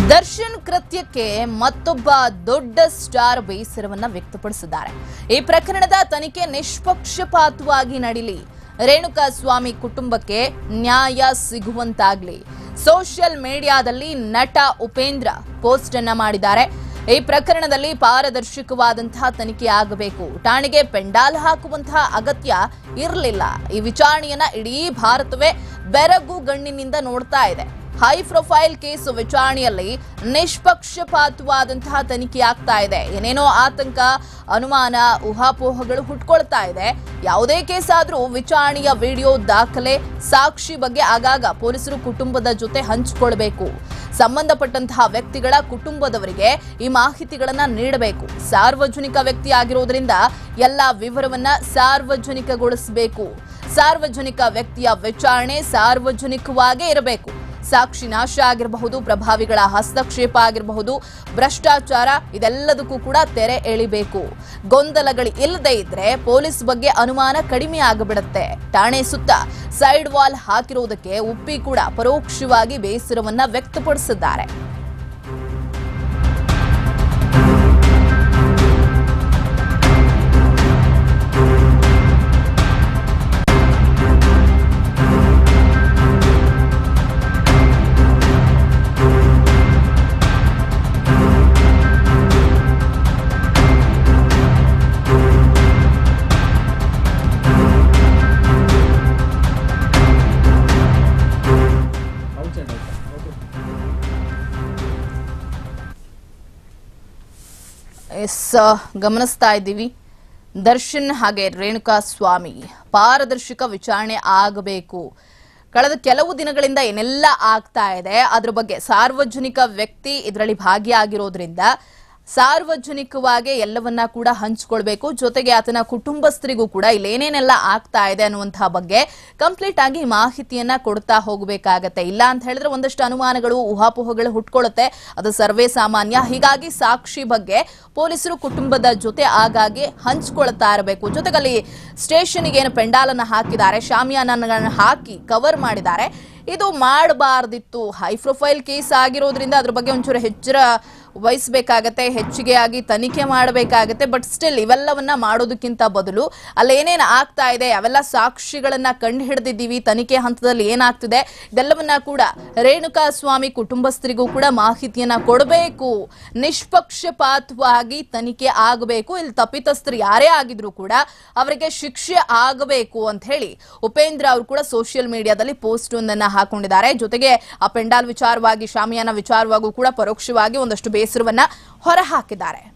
ದರ್ಶನ್ ಕೃತ್ಯಕ್ಕೆ ಮತ್ತೊಬ್ಬ ದೊಡ್ಡ ಸ್ಟಾರ್ ಬೇಸರವನ್ನ ವ್ಯಕ್ತಪಡಿಸಿದ್ದಾರೆ ಈ ಪ್ರಕರಣದ ತನಿಖೆ ನಿಷ್ಪಕ್ಷಪಾತವಾಗಿ ನಡೀಲಿ ರೇಣುಕಾ ಸ್ವಾಮಿ ಕುಟುಂಬಕ್ಕೆ ನ್ಯಾಯ ಸಿಗುವಂತಾಗ್ಲಿ ಸೋಷಿಯಲ್ ಮೀಡಿಯಾದಲ್ಲಿ ನಟ ಉಪೇಂದ್ರ ಪೋಸ್ಟ್ ಅನ್ನ ಮಾಡಿದ್ದಾರೆ ಈ ಪ್ರಕರಣದಲ್ಲಿ ಪಾರದರ್ಶಕವಾದಂತಹ ತನಿಖೆ ಆಗಬೇಕು ಠಾಣೆಗೆ ಪೆಂಡಾಲ್ ಹಾಕುವಂತಹ ಅಗತ್ಯ ಇರಲಿಲ್ಲ ಈ ವಿಚಾರಣೆಯನ್ನ ಇಡೀ ಭಾರತವೇ ಬೆರಗು ಗಣ್ಣಿನಿಂದ ನೋಡ್ತಾ ಇದೆ ಹೈ ಪ್ರೊಫೈಲ್ ಕೇಸ್ ವಿಚಾರಣೆಯಲ್ಲಿ ನಿಷ್ಪಕ್ಷಪಾತವಾದಂತಹ ತನಿಖೆ ಆಗ್ತಾ ಇದೆ ಏನೇನೋ ಆತಂಕ ಅನುಮಾನ ಊಹಾಪೋಹಗಳು ಹುಟ್ಕೊಳ್ತಾ ಇದೆ ಯಾವುದೇ ಕೇಸ್ ಆದ್ರೂ ವಿಚಾರಣೆಯ ವಿಡಿಯೋ ದಾಖಲೆ ಸಾಕ್ಷಿ ಬಗ್ಗೆ ಆಗಾಗ ಪೊಲೀಸರು ಕುಟುಂಬದ ಜೊತೆ ಹಂಚಿಕೊಳ್ಬೇಕು ಸಂಬಂಧಪಟ್ಟಂತಹ ವ್ಯಕ್ತಿಗಳ ಕುಟುಂಬದವರಿಗೆ ಈ ಮಾಹಿತಿಗಳನ್ನ ನೀಡಬೇಕು ಸಾರ್ವಜನಿಕ ವ್ಯಕ್ತಿ ಆಗಿರೋದ್ರಿಂದ ಎಲ್ಲ ವಿವರವನ್ನ ಸಾರ್ವಜನಿಕಗೊಳಿಸಬೇಕು ಸಾರ್ವಜನಿಕ ವ್ಯಕ್ತಿಯ ವಿಚಾರಣೆ ಸಾರ್ವಜನಿಕವಾಗೇ ಇರಬೇಕು ಸಾಕ್ಷಿ ನಾಶ ಆಗಿರಬಹುದು ಪ್ರಭಾವಿಗಳ ಹಸ್ತಕ್ಷೇಪ ಆಗಿರಬಹುದು ಭ್ರಷ್ಟಾಚಾರ ಇದೆಲ್ಲದಕ್ಕೂ ಕೂಡ ತೆರೆ ಎಳಿಬೇಕು ಗೊಂದಲಗಳು ಇಲ್ಲದೆ ಇದ್ರೆ ಪೊಲೀಸ್ ಬಗ್ಗೆ ಅನುಮಾನ ಕಡಿಮೆ ಆಗಿಬಿಡುತ್ತೆ ಠಾಣೆ ಸುತ್ತ ಸೈಡ್ ವಾಲ್ ಹಾಕಿರುವುದಕ್ಕೆ ಉಪ್ಪಿ ಕೂಡ ಪರೋಕ್ಷವಾಗಿ ಬೇಸರವನ್ನ ವ್ಯಕ್ತಪಡಿಸಿದ್ದಾರೆ ಔಟ್ಸೈಡ್ ಓಕೆ ಎಸ್ ಗಮನಿಸ್ತಾ ಇದ್ದೀವಿ ದರ್ಶನ್ ಹಾಗೆ ರೇಣುಕಾ ಸ್ವಾಮಿ ಪಾರದರ್ಶಕ ವಿಚಾರಣೆ ಆಗಬೇಕು ಕಳೆದ ಕೆಲವು ದಿನಗಳಿಂದ ಏನೆಲ್ಲ ಆಗ್ತಾ ಇದೆ ಅದ್ರ ಬಗ್ಗೆ ಸಾರ್ವಜನಿಕ ವ್ಯಕ್ತಿ ಇದರಲ್ಲಿ ಭಾಗಿಯಾಗಿರೋದ್ರಿಂದ ಸಾರ್ವಜನಿಕವಾಗಿ ಎಲ್ಲವನ್ನ ಕೂಡ ಹಂಚಿಕೊಳ್ಬೇಕು ಜೊತೆಗೆ ಆತನ ಕುಟುಂಬಸ್ಥರಿಗೂ ಕೂಡ ಇಲ್ಲೇನೇನೆಲ್ಲ ಆಗ್ತಾ ಇದೆ ಅನ್ನುವಂತಹ ಬಗ್ಗೆ ಕಂಪ್ಲೀಟ್ ಆಗಿ ಮಾಹಿತಿಯನ್ನ ಕೊಡ್ತಾ ಹೋಗಬೇಕಾಗತ್ತೆ ಇಲ್ಲ ಅಂತ ಹೇಳಿದ್ರೆ ಒಂದಷ್ಟು ಅನುಮಾನಗಳು ಊಹಾಪೋಹಗಳು ಹುಟ್ಕೊಳ್ಳುತ್ತೆ ಅದು ಸರ್ವೇ ಸಾಮಾನ್ಯ ಹೀಗಾಗಿ ಸಾಕ್ಷಿ ಬಗ್ಗೆ ಪೊಲೀಸರು ಕುಟುಂಬದ ಜೊತೆ ಆಗಾಗ್ಗೆ ಹಂಚ್ಕೊಳ್ತಾ ಇರಬೇಕು ಜೊತೆಗೆ ಅಲ್ಲಿ ಸ್ಟೇಷನ್ಗೆ ಏನು ಪೆಂಡಾಲನ್ನ ಹಾಕಿದ್ದಾರೆ ಶಾಮಿಯಾನಗಳನ್ನ ಹಾಕಿ ಕವರ್ ಮಾಡಿದ್ದಾರೆ ಇದು ಮಾಡಬಾರ್ದಿತ್ತು ಹೈ ಪ್ರೊಫೈಲ್ ಕೇಸ್ ಆಗಿರೋದ್ರಿಂದ ಅದ್ರ ಬಗ್ಗೆ ಒಂಚೂರು ಎಚ್ಚರ ವಹಿಸಬೇಕಾಗತ್ತೆ ಹೆಚ್ಚಿಗೆ ಆಗಿ ತನಿಖೆ ಮಾಡಬೇಕಾಗತ್ತೆ ಬಟ್ ಸ್ಟಿಲ್ ಇವೆಲ್ಲವನ್ನ ಮಾಡೋದಕ್ಕಿಂತ ಬದಲು ಅಲ್ಲಿ ಏನೇನು ಆಗ್ತಾ ಇದೆ ಅವೆಲ್ಲ ಸಾಕ್ಷಿಗಳನ್ನ ಕಂಡು ಹಿಡಿದಿದ್ದೀವಿ ತನಿಖೆ ಹಂತದಲ್ಲಿ ಏನಾಗ್ತಿದೆ ಇದೆಲ್ಲವನ್ನ ಕೂಡ ರೇಣುಕಾ ಸ್ವಾಮಿ ಕುಟುಂಬಸ್ಥರಿಗೂ ಕೂಡ ಮಾಹಿತಿಯನ್ನ ಕೊಡಬೇಕು ನಿಷ್ಪಕ್ಷಪಾತವಾಗಿ ತನಿಖೆ ಆಗಬೇಕು ಇಲ್ಲಿ ತಪ್ಪಿತಸ್ಥರು ಯಾರೇ ಆಗಿದ್ರು ಕೂಡ ಅವರಿಗೆ ಶಿಕ್ಷೆ ಆಗಬೇಕು ಅಂತ ಹೇಳಿ ಉಪೇಂದ್ರ ಅವರು ಕೂಡ ಸೋಷಿಯಲ್ ಮೀಡಿಯಾದಲ್ಲಿ ಪೋಸ್ಟ್ ಒಂದನ್ನ ಹಾಕೊಂಡಿದ್ದಾರೆ ಜೊತೆಗೆ ಆ ಪೆಂಡಾಲ್ ವಿಚಾರವಾಗಿ ಶಾಮಿಯಾನ ವಿಚಾರವಾಗೂ ಕೂಡ ಪರೋಕ್ಷವಾಗಿ ಒಂದಷ್ಟು ಬೇಸರವನ್ನ ಹೊರಹಾಕಿದ್ದಾರೆ